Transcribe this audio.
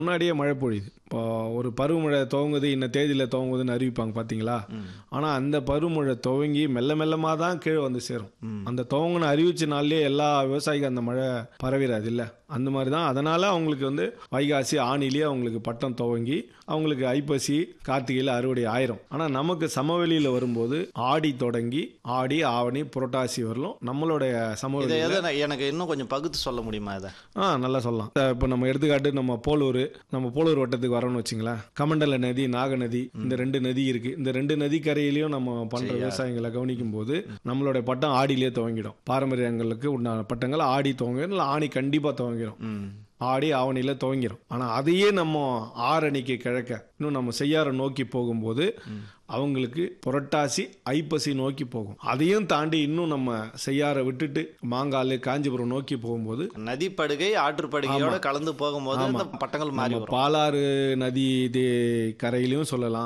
முன்னாடியே மழை பொழியுது இப்போ ஒரு பருவமழை துவங்குது இன்ன தேதியில் துவங்குதுன்னு அறிவிப்பாங்க பார்த்தீங்களா ஆனால் அந்த பருவமழை துவங்கி மெல்ல மெல்லமாக தான் கீழே வந்து சேரும் அந்த துவங்கின அறிவிச்ச நாள்லயே எல்லா விவசாயிக்கும் அந்த மழை பரவிடாது இல்லை அந்த மாதிரி தான் அதனால் அவங்களுக்கு வந்து வைகாசி ஆணிலேயே அவங்களுக்கு பட்டம் துவங்கி அவங்களுக்கு ஐப்பசி கார்த்திகையில் அறுவடை ஆயிரும் ஆனால் நமக்கு சமவெளியில் வரும்போது ஆடி தொடங்கி ஆடி ஆவணி புரட்டாசி வரலும் நம்மளுடைய இதை சமவெளி எதை நான் எனக்கு இன்னும் கொஞ்சம் பகுத்து சொல்ல முடியுமா இதை ஆ நல்லா சொல்லலாம் இப்போ நம்ம எடுத்துக்காட்டு நம்ம போலூர் நம்ம போலூர் வட்டத்துக்கு வரோம்னு வச்சுங்களேன் கமண்டல நதி நாக நதி இந்த ரெண்டு நதி இருக்கு இந்த ரெண்டு நதி கரையிலையும் நம்ம பண்ற விவசாயங்களை கவனிக்கும் போது நம்மளுடைய பட்டம் ஆடியிலேயே துவங்கிடும் பாரம்பரியங்களுக்கு உண்டான பட்டங்கள் ஆடி துவங்கிடும் இல்லை ஆணி கண்டிப்பா துவங்கிடும் ம் ஆடி ஆவணியில் துவங்கிடும் ஆனால் அதையே நம்ம ஆரணிக்கு கிழக்க இன்னும் நம்ம செய்யார நோக்கி போகும்போது அவங்களுக்கு புரட்டாசி ஐப்பசி நோக்கி போகும் அதையும் தாண்டி இன்னும் நம்ம செய்யார விட்டுட்டு மாங்கால் காஞ்சிபுரம் நோக்கி போகும்போது நதிப்படுகை ஆற்றுப்படுகையோட கலந்து போகும்போது அந்த பட்டங்கள் மாறி நம்ம வரும் பாலாறு நதி இது கரையிலையும் சொல்லலாம்